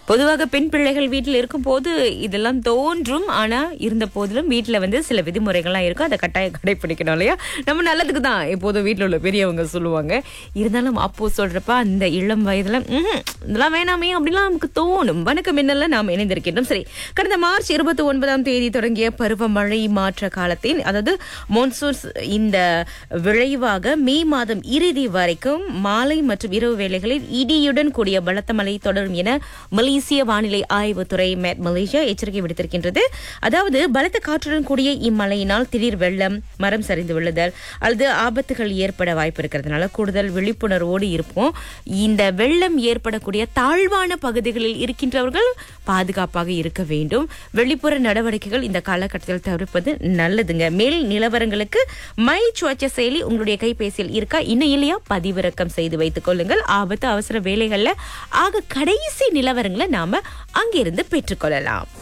பொதுவாக பெண் பிள்ளைகள் வீட்டில் இருக்கும்போது இதெல்லாம் தோன்றும் ஆனா இருந்த போதிலும் வீட்டுல வந்து சில விதிமுறைகள்லாம் இருக்கும் அதை கட்டாயம் கடைபிடிக்கணும் இல்லையா நம்ம நல்லதுக்கு தான் எப்போதும் வீட்டில் உள்ள பெரியவங்க சொல்லுவாங்க இருந்தாலும் அப்போ சொல்றப்ப அந்த இளம் வயதுல "ம்ஹும், இதெல்லாம் வேணாமே அப்படிலாம் நமக்கு தோணும் வணக்கம் என்னல்ல நாம் இணைந்திருக்கின்றோம் சரி கடந்த மார்ச் இருபத்தி ஒன்பதாம் தேதி தொடங்கிய பருவமழை மாற்ற காலத்தின் அதாவது மோன்சூன் இந்த விளைவாக மே மாதம் இறுதி வரைக்கும் மாலை மற்றும் இரவு வேளைகளில் இடியுடன் கூடிய பலத்த மழை தொடரும் என மலேசிய வானிலை ஆய்வுத்துறை மேட் மலேசியா எச்சரிக்கை விடுத்திருக்கின்றது அதாவது பலத்த காற்றுடன் கூடிய இம்மழையினால் திடீர் வெள்ளம் மரம் சரிந்து விழுதல் அல்லது ஆபத்துகள் ஏற்பட வாய்ப்பு இருக்கிறதுனால கூடுதல் விழிப்புணர்வோடு இருப்போம் இந்த வெள்ளம் ஏற்படக்கூடிய தாழ்வான பகுதிகளில் இருக்கின்றவர்கள் பாதுகாப்பாக இருக்க வேண்டும் வெளிப்புற நடவடிக்கைகள் இந்த காலகட்டத்தில் தவிர்ப்பது நல்லதுங்க மேல் நிலவரங்களுக்கு மை சுவச்ச செயலி உங்களுடைய கைபேசியில் இருக்கா இன்னும் இல்லையா பதிவிறக்கம் செய்து வைத்துக் கொள்ளுங்கள் ஆபத்து அவசர வேலைகள்ல ஆக கடைசி நிலவரங்களை நாம அங்கிருந்து பெற்றுக்கொள்ளலாம்